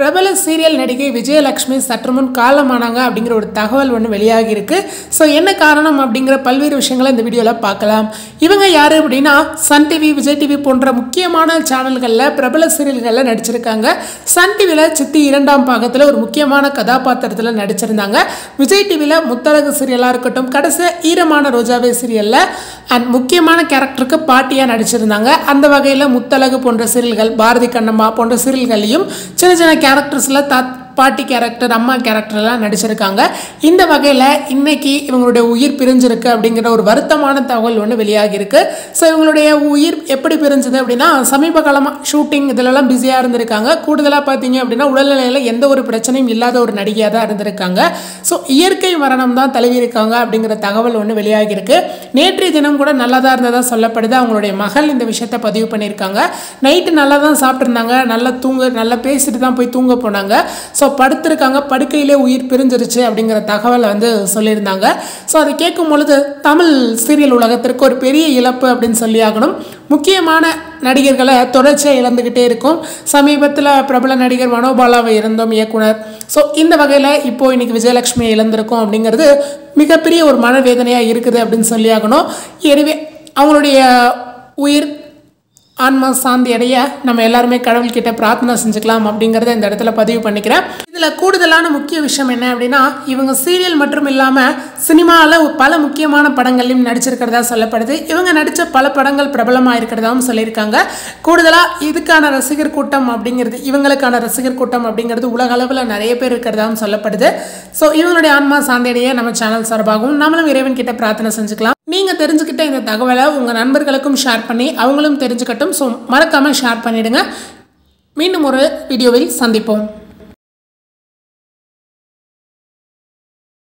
பிரபல சீரியல் நடிகை விஜயலட்சுமி சற்று முன் காலமானாங்க அப்படிங்கிற ஒரு தகவல் ஒன்று வெளியாகி இருக்கு ஸோ என்ன காரணம் அப்படிங்கிற பல்வேறு விஷயங்களை இந்த வீடியோவில் பார்க்கலாம் இவங்க யார் அப்படின்னா சன் டிவி விஜய் டிவி போன்ற முக்கியமான சேனல்களில் பிரபல சீரியல்களில் நடிச்சிருக்காங்க சன் டிவியில் சித்தி இரண்டாம் பாகத்தில் ஒரு முக்கியமான கதாபாத்திரத்தில் நடிச்சிருந்தாங்க விஜய் டிவியில் முத்தழகு சீரியலாக இருக்கட்டும் கடைசி ஈரமான ரோஜாவே சீரியலில் அண்ட் முக்கியமான கேரக்டருக்கு பாட்டியாக நடிச்சிருந்தாங்க அந்த வகையில் முத்தழகு போன்ற சீரியல்கள் பாரதி கண்ணம்மா போன்ற சீரியல்களையும் சின்ன சின்ன கேரக்டர்ஸில் தா பாட்டி கேரக்டர் அம்மா கேரக்டர்லாம் நடிச்சிருக்காங்க இந்த வகையில் இன்னைக்கு இவங்களுடைய உயிர் பிரிஞ்சிருக்கு அப்படிங்கிற ஒரு வருத்தமான தகவல் ஒன்று வெளியாகியிருக்கு ஸோ இவங்களுடைய உயிர் எப்படி பிரிஞ்சது அப்படின்னா சமீப காலமாக ஷூட்டிங் இதிலெல்லாம் பிஸியாக இருந்திருக்காங்க கூடுதலாக பார்த்தீங்க அப்படின்னா உடல்நிலையில் எந்த ஒரு பிரச்சனையும் இல்லாத ஒரு நடிகையாக தான் இருந்திருக்காங்க ஸோ இயற்கை மரணம் தான் தழுவி இருக்காங்க அப்படிங்கிற தகவல் ஒன்று வெளியாகியிருக்கு நேற்றைய தினம் கூட நல்லா தான் இருந்ததாக சொல்லப்படுது அவங்களுடைய மகள் இந்த விஷயத்தை பதிவு பண்ணியிருக்காங்க நைட்டு நல்லா தான் சாப்பிட்ருந்தாங்க நல்லா தூங்க நல்லா பேசிட்டு தான் போய் தூங்க போனாங்க ஸோ படுத்திருக்காங்க படுக்கையிலே உயிர் பிரிஞ்சிருச்சு அப்படிங்கிற தகவலை வந்து சொல்லியிருந்தாங்க ஸோ அதை கேட்கும் பொழுது தமிழ் சீரியல் உலகத்திற்கு ஒரு பெரிய இழப்பு அப்படின்னு சொல்லி ஆகணும் முக்கியமான நடிகர்களை தொடர்ச்சியாக இழந்துக்கிட்டே இருக்கும் சமீபத்தில் பிரபல நடிகர் மனோபாலாவை இருந்தோம் இயக்குனர் ஸோ இந்த வகையில் இப்போது இன்னைக்கு விஜயலட்சுமியை இழந்திருக்கோம் அப்படிங்கிறது மிகப்பெரிய ஒரு மனவேதனையாக இருக்குது அப்படின்னு சொல்லி ஆகணும் எனவே அவங்களுடைய உயிர் ஆன்மா சாந்தி அடைய நம்ம எல்லாருமே கடவுள்கிட்ட பிரார்த்தனை செஞ்சுக்கலாம் அப்படிங்கிறத இந்த இடத்துல பதிவு பண்ணிக்கிறேன் இதில் கூடுதலான முக்கிய விஷயம் என்ன அப்படின்னா இவங்க சீரியல் மட்டும் இல்லாமல் சினிமாவில் பல முக்கியமான படங்கள்லையும் நடிச்சிருக்கிறதா சொல்லப்படுது இவங்க நடித்த பல படங்கள் பிரபலமாக இருக்கிறதாவும் சொல்லியிருக்காங்க கூடுதலாக இதுக்கான ரசிகர் கூட்டம் அப்படிங்கிறது இவங்களுக்கான ரசிகர் கூட்டம் அப்படிங்கிறது உலக அளவில் நிறைய பேர் இருக்கிறதாவும் சொல்லப்படுது ஸோ இவங்களுடைய ஆன்மா சாந்தி அடைய நம்ம சேனல் சார்பாகவும் நம்மளும் இறைவன் கிட்ட பிரார்த்தனை செஞ்சுக்கலாம் நீங்கள் தெரிஞ்சுக்கிட்ட இந்த தகவலை உங்கள் நண்பர்களுக்கும் ஷேர் பண்ணி அவங்களும் தெரிஞ்சுக்கட்டும் ஸோ மறக்காமல் ஷேர் பண்ணிவிடுங்க மீண்டும் ஒரு வீடியோவில் சந்திப்போம்